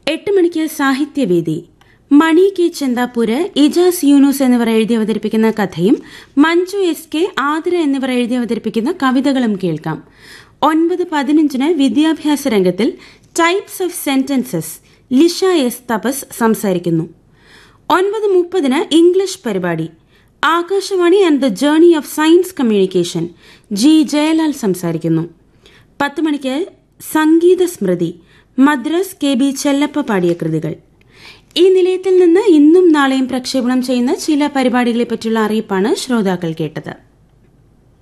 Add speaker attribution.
Speaker 1: എട്ട് മണിക്ക് സാഹിത്യവേദി മണി കെ ചെന്താപ്പൂര് ഇജാസ് യൂനൂസ് എന്നിവർ എഴുതി അവതരിപ്പിക്കുന്ന കഥയും മഞ്ജു എസ് കെ ആതിര എന്നിവർ എഴുതി അവതരിപ്പിക്കുന്ന കവിതകളും കേൾക്കാം ഒൻപത് പതിനഞ്ചിന് വിദ്യാഭ്യാസ രംഗത്തിൽ types of sentences Lisha S Thapas സംസാരിക്കുന്നു ഒൻപത് മുപ്പതിന് ഇംഗ്ലീഷ് പരിപാടി Akashvani and the journey of science communication G Jayalal സംസാരിക്കുന്നു പത്ത് മണിക്ക് സംഗീത സ്മൃതി മദ്രാസ് കെ ബി ചെല്ലപ്പ പാടിയ കൃതികൾ ഈ നിലയത്തിൽ നിന്ന് ഇന്നും നാളെയും പ്രക്ഷേപണം ചെയ്യുന്ന ചില പരിപാടികളെ പറ്റിയുള്ള അറിയിപ്പാണ് ശ്രോതാക്കൾ കേട്ടത്